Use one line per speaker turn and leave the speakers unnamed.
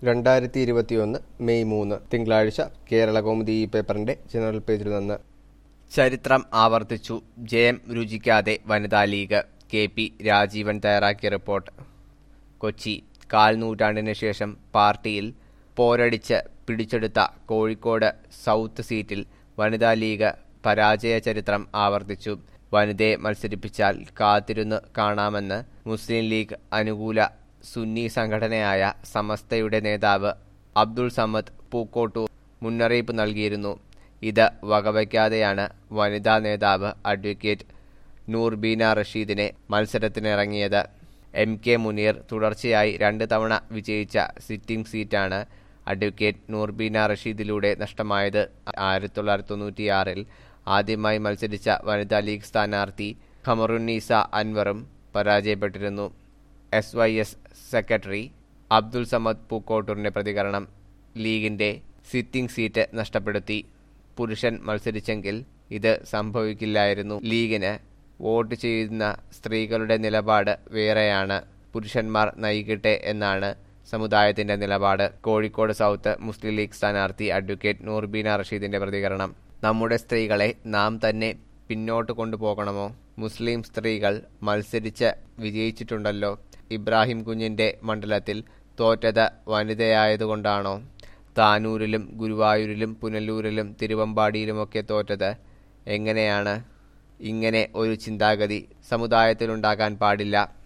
രണ്ടായിരത്തി ഇരുപത്തിയൊന്ന് മെയ് മൂന്ന് തിങ്കളാഴ്ച കേരള കൗമുദി ഈ പേപ്പറിന്റെ ജനറൽ പേജിൽ നിന്ന്
ചരിത്രം ആവർത്തിച്ചു ജയം രുചിക്കാതെ വനിതാ ലീഗ് കെ പി രാജീവൻ തയ്യാറാക്കിയ റിപ്പോർട്ട് കൊച്ചി കാൽ നൂറ്റാണ്ടിന് ശേഷം പാർട്ടിയിൽ പോരടിച്ച് പിടിച്ചെടുത്ത കോഴിക്കോട് സൗത്ത് സീറ്റിൽ വനിതാ ലീഗ് പരാജയ ചരിത്രം ആവർത്തിച്ചു വനിതയെ മത്സരിപ്പിച്ചാൽ കാത്തിരുന്ന് കാണാമെന്ന് മുസ്ലിം ലീഗ് അനുകൂല സുന്നി സംഘടനയായ സമസ്തയുടെ നേതാവ് അബ്ദുൾ സമദ് പൂക്കോട്ടൂർ മുന്നറിയിപ്പ് നൽകിയിരുന്നു ഇത് വകവയ്ക്കാതെയാണ് വനിതാ നേതാവ് അഡ്വക്കേറ്റ് നൂർബീന റഷീദിനെ മത്സരത്തിനിറങ്ങിയത് എം കെ മുനീർ തുടർച്ചയായി രണ്ട് തവണ വിജയിച്ച സിറ്റിംഗ് സീറ്റാണ് അഡ്വക്കേറ്റ് നൂർബീന റഷീദിലൂടെ നഷ്ടമായത് ആയിരത്തി തൊള്ളായിരത്തി തൊണ്ണൂറ്റിയാറിൽ ആദ്യമായി മത്സരിച്ച വനിതാ ലീഗ് സ്ഥാനാർത്ഥി ഖമറുന്നീസ അൻവറും പരാജയപ്പെട്ടിരുന്നു S Y S secretary Abdul Samad പൂക്കോട്ടൂരിന്റെ പ്രതികരണം ലീഗിന്റെ സിറ്റിംഗ് സീറ്റ് നഷ്ടപ്പെടുത്തി പുരുഷൻ മത്സരിച്ചെങ്കിൽ ഇത് സംഭവിക്കില്ലായിരുന്നു ലീഗിന് വോട്ട് ചെയ്യുന്ന സ്ത്രീകളുടെ നിലപാട് വേറെയാണ് പുരുഷന്മാർ നയിക്കട്ടെ എന്നാണ് സമുദായത്തിന്റെ നിലപാട് കോഴിക്കോട് സൗത്ത് മുസ്ലിം ലീഗ് സ്ഥാനാർത്ഥി അഡ്വക്കേറ്റ് നൂർബീന റഷീദിന്റെ പ്രതികരണം നമ്മുടെ സ്ത്രീകളെ നാം തന്നെ പിന്നോട്ട് കൊണ്ടുപോകണമോ മുസ്ലിം സ്ത്രീകൾ മത്സരിച്ച് വിജയിച്ചിട്ടുണ്ടല്ലോ ഇബ്രാഹിം കുഞ്ഞിന്റെ മണ്ഡലത്തിൽ തോറ്റത് വനിതയായതുകൊണ്ടാണോ താനൂരിലും ഗുരുവായൂരിലും പുനലൂരിലും തിരുവമ്പാടിയിലുമൊക്കെ തോറ്റത് എങ്ങനെയാണ് ഇങ്ങനെ ഒരു ചിന്താഗതി സമുദായത്തിലുണ്ടാകാൻ പാടില്ല